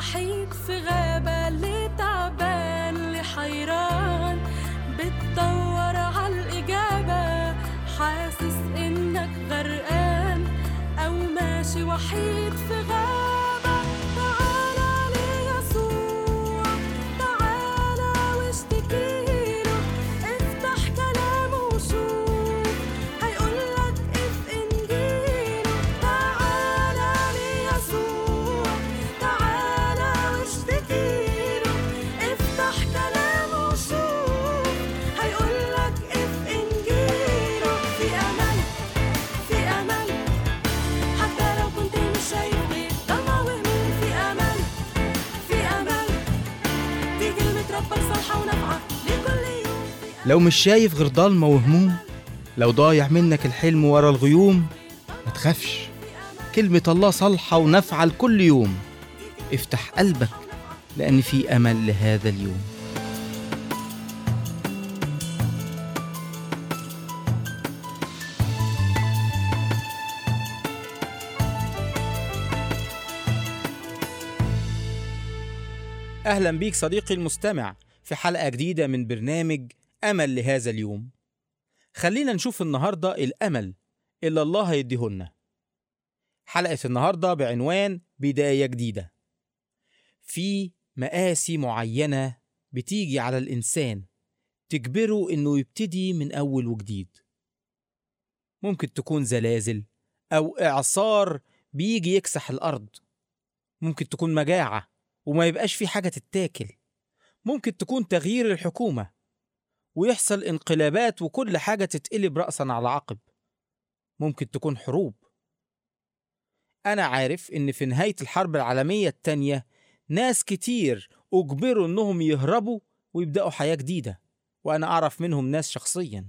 وحيد في غابة اللي تعبان اللي حيران بتدور عالإجابة حاسس إنك غرقان أو ماشي وحيد في غابة تعالى ليسوع تعالى واشتكيله افتح كلامه وشوف هيقولك اف انجيله تعالى ليسوع تعالى واشتكيله افتح كلامه وشوف هيقولك اف انجيله في امل في امل حتى لو كنت مش شايف غير ضلمة وهموم في امل في امل دي كلمة ربك صالحة ونافعة لكل يوم لو مش شايف غير ضلمة وهموم لو ضايع منك الحلم ورا الغيوم ما تخافش كلمة الله صالحة ونافعة لكل يوم افتح قلبك لأن في أمل لهذا اليوم أهلا بيك صديقي المستمع في حلقة جديدة من برنامج أمل لهذا اليوم خلينا نشوف النهاردة الأمل اللي الله هيديهولنا حلقة النهاردة بعنوان بداية جديدة في مقاسي معينة بتيجي على الإنسان تجبره إنه يبتدي من أول وجديد ممكن تكون زلازل أو إعصار بيجي يكسح الأرض ممكن تكون مجاعة وما يبقاش في حاجة تتاكل ممكن تكون تغيير الحكومة ويحصل انقلابات وكل حاجة تتقلب رأسا على عقب ممكن تكون حروب أنا عارف إن في نهاية الحرب العالمية التانية ناس كتير أجبروا إنهم يهربوا ويبدأوا حياة جديدة وأنا أعرف منهم ناس شخصيا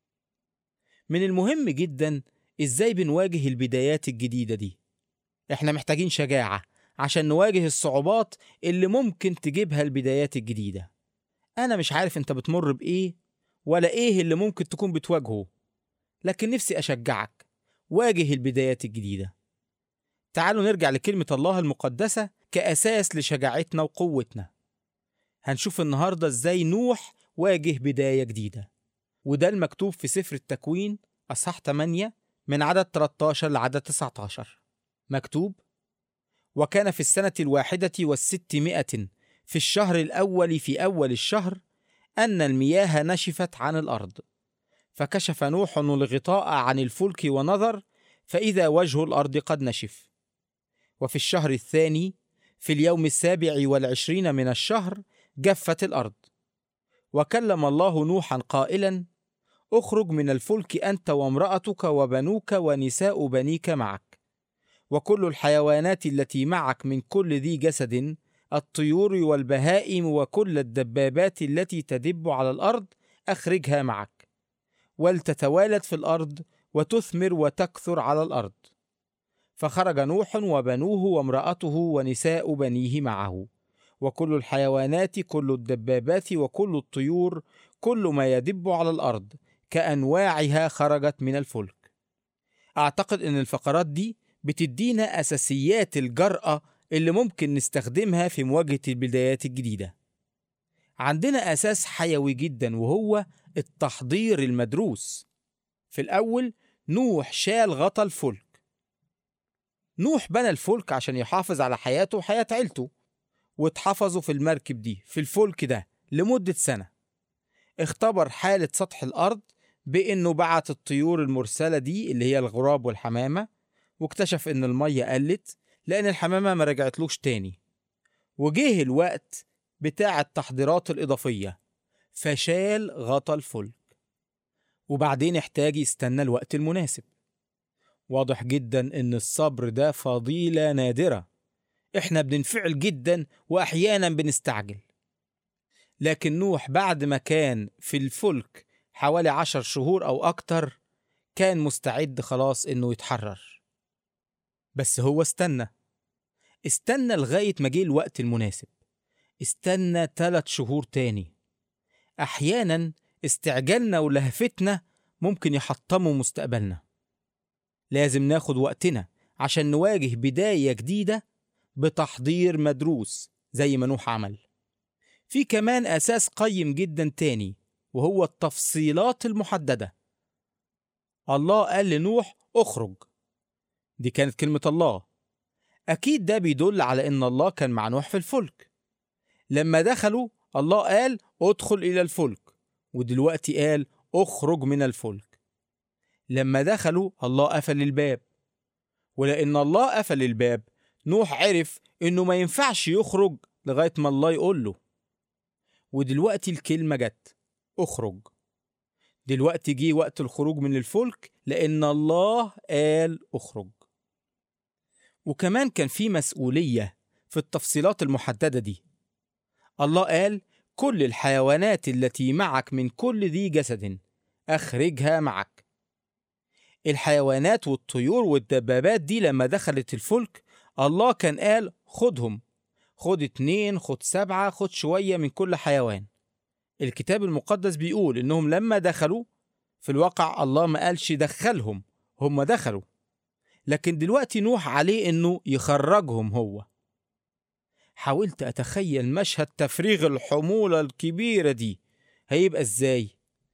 من المهم جدا إزاي بنواجه البدايات الجديدة دي إحنا محتاجين شجاعة عشان نواجه الصعوبات اللي ممكن تجيبها البدايات الجديدة أنا مش عارف أنت بتمر بإيه ولا إيه اللي ممكن تكون بتواجهه لكن نفسي أشجعك واجه البدايات الجديدة تعالوا نرجع لكلمة الله المقدسة كأساس لشجاعتنا وقوتنا هنشوف النهاردة إزاي نوح واجه بداية جديدة وده المكتوب في سفر التكوين أصحاح 8 من عدد 13 لعدد 19 مكتوب وكان في السنة الواحدة والستمائة في الشهر الأول في أول الشهر أن المياه نشفت عن الأرض فكشف نوح الغطاء عن الفلك ونظر فإذا وجه الأرض قد نشف وفي الشهر الثاني في اليوم السابع والعشرين من الشهر جفت الأرض وكلم الله نوحا قائلا اخرج من الفلك أنت وامرأتك وبنوك ونساء بنيك معك وكل الحيوانات التي معك من كل ذي جسد الطيور والبهائم وكل الدبابات التي تدب على الارض اخرجها معك ولتتوالد في الارض وتثمر وتكثر على الارض فخرج نوح وبنوه وامراته ونساء بنيه معه وكل الحيوانات كل الدبابات وكل الطيور كل ما يدب على الارض كانواعها خرجت من الفلك اعتقد ان الفقرات دي بتدينا أساسيات الجرأة اللي ممكن نستخدمها في مواجهة البدايات الجديدة. عندنا أساس حيوي جدا وهو التحضير المدروس. في الأول نوح شال غطا الفلك. نوح بنى الفلك عشان يحافظ على حياته وحياة عيلته واتحفظوا في المركب دي في الفلك ده لمدة سنة. اختبر حالة سطح الأرض بإنه بعت الطيور المرسلة دي اللي هي الغراب والحمامة واكتشف إن المية قلت لأن الحمامة ما رجعتلوش تاني وجه الوقت بتاع التحضيرات الإضافية فشال غطا الفلك وبعدين احتاج يستنى الوقت المناسب واضح جدا إن الصبر ده فضيلة نادرة إحنا بننفعل جدا وأحيانا بنستعجل لكن نوح بعد ما كان في الفلك حوالي عشر شهور أو أكتر كان مستعد خلاص إنه يتحرر بس هو استنى استنى لغاية ما جه الوقت المناسب استنى تلات شهور تاني أحيانا استعجالنا ولهفتنا ممكن يحطموا مستقبلنا لازم ناخد وقتنا عشان نواجه بداية جديدة بتحضير مدروس زي ما نوح عمل في كمان أساس قيم جدا تاني وهو التفصيلات المحددة الله قال لنوح اخرج دي كانت كلمة الله أكيد ده بيدل على إن الله كان مع نوح في الفلك لما دخلوا الله قال ادخل إلى الفلك ودلوقتي قال اخرج من الفلك لما دخلوا الله قفل الباب ولأن الله قفل الباب نوح عرف إنه ما ينفعش يخرج لغاية ما الله يقول له ودلوقتي الكلمة جت اخرج دلوقتي جه وقت الخروج من الفلك لأن الله قال اخرج وكمان كان في مسؤولية في التفصيلات المحددة دي الله قال كل الحيوانات التي معك من كل ذي جسد أخرجها معك الحيوانات والطيور والدبابات دي لما دخلت الفلك الله كان قال خدهم خد اتنين خد سبعة خد شوية من كل حيوان الكتاب المقدس بيقول إنهم لما دخلوا في الواقع الله ما قالش دخلهم هم دخلوا لكن دلوقتي نوح عليه إنه يخرجهم هو حاولت أتخيل مشهد تفريغ الحمولة الكبيرة دي هيبقى إزاي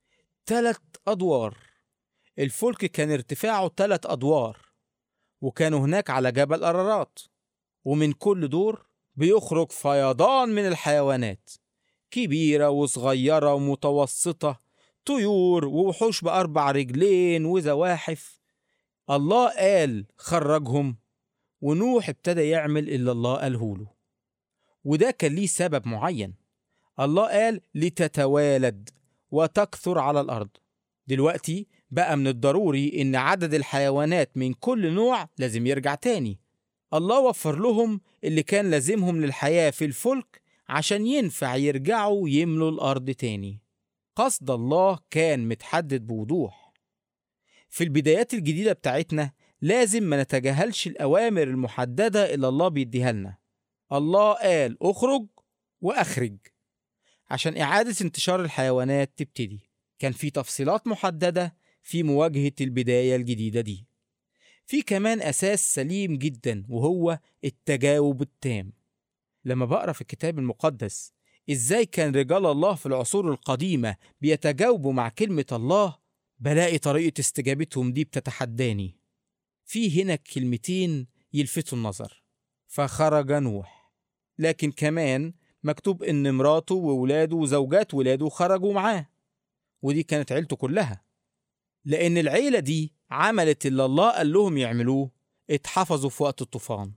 تلت أدوار الفلك كان ارتفاعه تلت أدوار وكانوا هناك على جبل أرارات ومن كل دور بيخرج فيضان من الحيوانات كبيرة وصغيرة ومتوسطة طيور ووحوش بأربع رجلين وزواحف الله قال خرجهم ونوح ابتدى يعمل اللي الله قاله له وده كان ليه سبب معين الله قال لتتوالد وتكثر على الأرض دلوقتي بقى من الضروري إن عدد الحيوانات من كل نوع لازم يرجع تاني الله وفر لهم اللي كان لازمهم للحياة في الفلك عشان ينفع يرجعوا يملوا الأرض تاني قصد الله كان متحدد بوضوح في البدايات الجديدة بتاعتنا لازم ما نتجاهلش الأوامر المحددة اللي الله بيديها لنا الله قال اخرج وأخرج عشان إعادة انتشار الحيوانات تبتدي كان في تفصيلات محددة في مواجهة البداية الجديدة دي في كمان أساس سليم جدا وهو التجاوب التام لما بقرا في الكتاب المقدس ازاي كان رجال الله في العصور القديمة بيتجاوبوا مع كلمة الله بلاقي طريقة استجابتهم دي بتتحداني في هنا كلمتين يلفتوا النظر فخرج نوح لكن كمان مكتوب ان مراته وولاده وزوجات ولاده خرجوا معاه ودي كانت عيلته كلها لان العيلة دي عملت اللي الله قال لهم يعملوه اتحفظوا في وقت الطوفان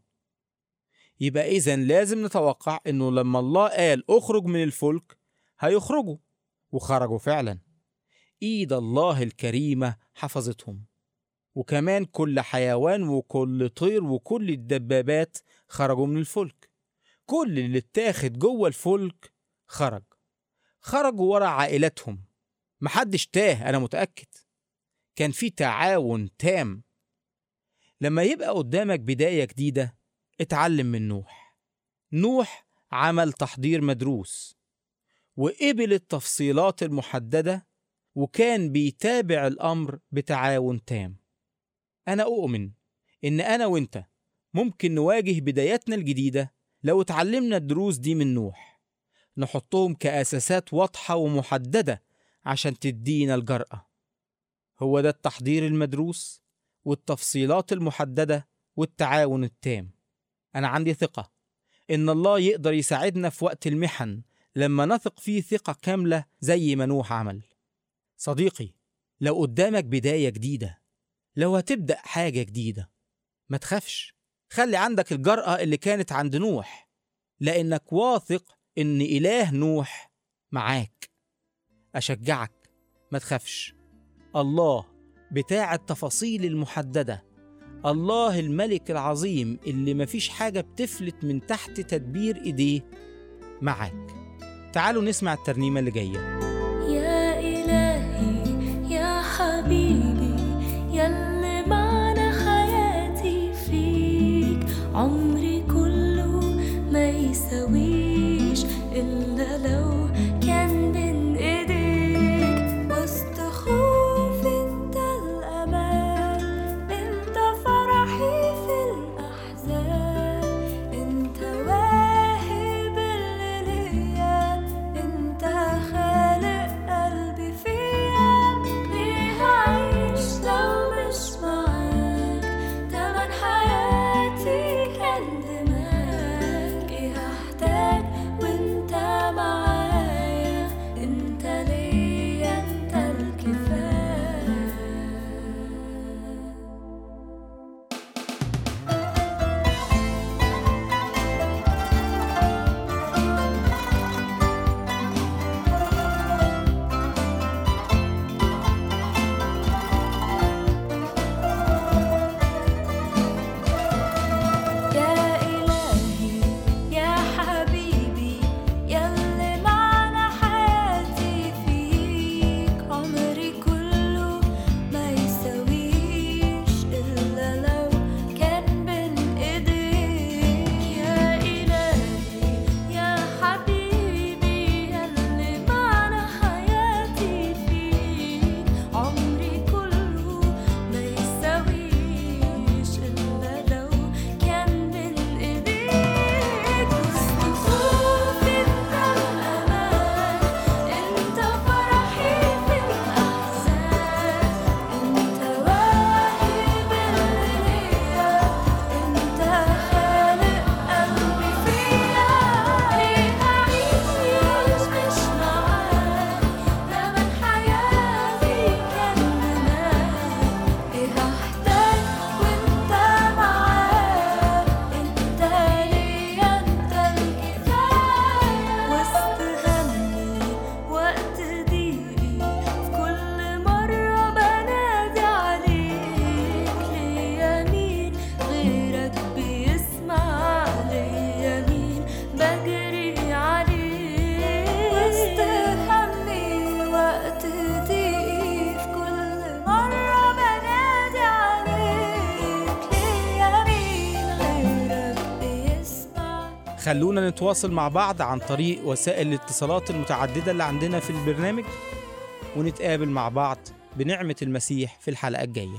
يبقى إذا لازم نتوقع إنه لما الله قال اخرج من الفلك هيخرجوا وخرجوا فعلا إيد الله الكريمة حفظتهم وكمان كل حيوان وكل طير وكل الدبابات خرجوا من الفلك كل اللي اتاخد جوه الفلك خرج خرجوا ورا عائلتهم محدش تاه أنا متأكد كان في تعاون تام لما يبقى قدامك بداية جديدة اتعلم من نوح نوح عمل تحضير مدروس وقبل التفصيلات المحددة وكان بيتابع الأمر بتعاون تام أنا أؤمن إن أنا وإنت ممكن نواجه بداياتنا الجديدة لو اتعلمنا الدروس دي من نوح نحطهم كأساسات واضحة ومحددة عشان تدينا الجرأة هو ده التحضير المدروس والتفصيلات المحددة والتعاون التام أنا عندي ثقة إن الله يقدر يساعدنا في وقت المحن لما نثق فيه ثقة كاملة زي ما نوح عمل صديقي لو قدامك بداية جديدة لو هتبدأ حاجة جديدة ما تخافش خلي عندك الجرأة اللي كانت عند نوح لأنك واثق إن إله نوح معاك أشجعك ما تخافش الله بتاع التفاصيل المحددة الله الملك العظيم اللي مفيش حاجة بتفلت من تحت تدبير إيديه معاك تعالوا نسمع الترنيمة اللي جاية يا إلهي يا حبيبي يلي معنى حياتي فيك عمري كله ما يساويش إلا لو كان بين إيديك وسط خوفي انت الأمان انت فرحي في الأحزان خلونا نتواصل مع بعض عن طريق وسائل الاتصالات المتعددة اللي عندنا في البرنامج ونتقابل مع بعض بنعمة المسيح في الحلقة الجاية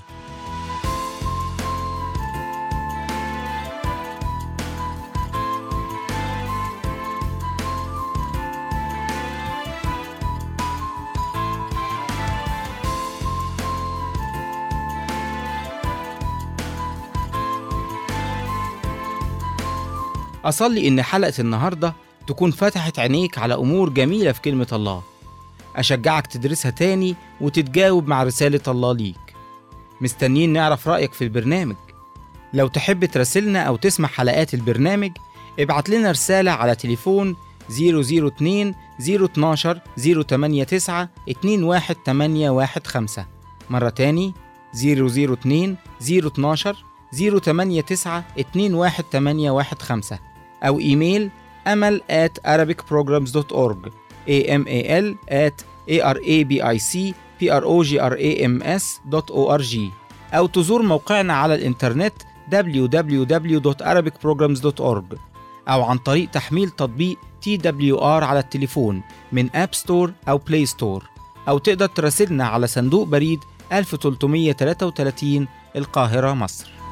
أصلي إن حلقة النهاردة تكون فتحت عينيك على أمور جميلة في كلمة الله أشجعك تدرسها تاني وتتجاوب مع رسالة الله ليك مستنيين نعرف رأيك في البرنامج لو تحب تراسلنا أو تسمع حلقات البرنامج ابعت لنا رسالة على تليفون 002 012 089 21815 مرة تاني 002 012 089 21815 أو إيميل أمل at arabicprograms.org amal at arabicprograms.org أو تزور موقعنا على الإنترنت www.arabicprograms.org أو عن طريق تحميل تطبيق TWR على التليفون من أب ستور أو بلاي ستور أو تقدر تراسلنا على صندوق بريد 1333 القاهرة مصر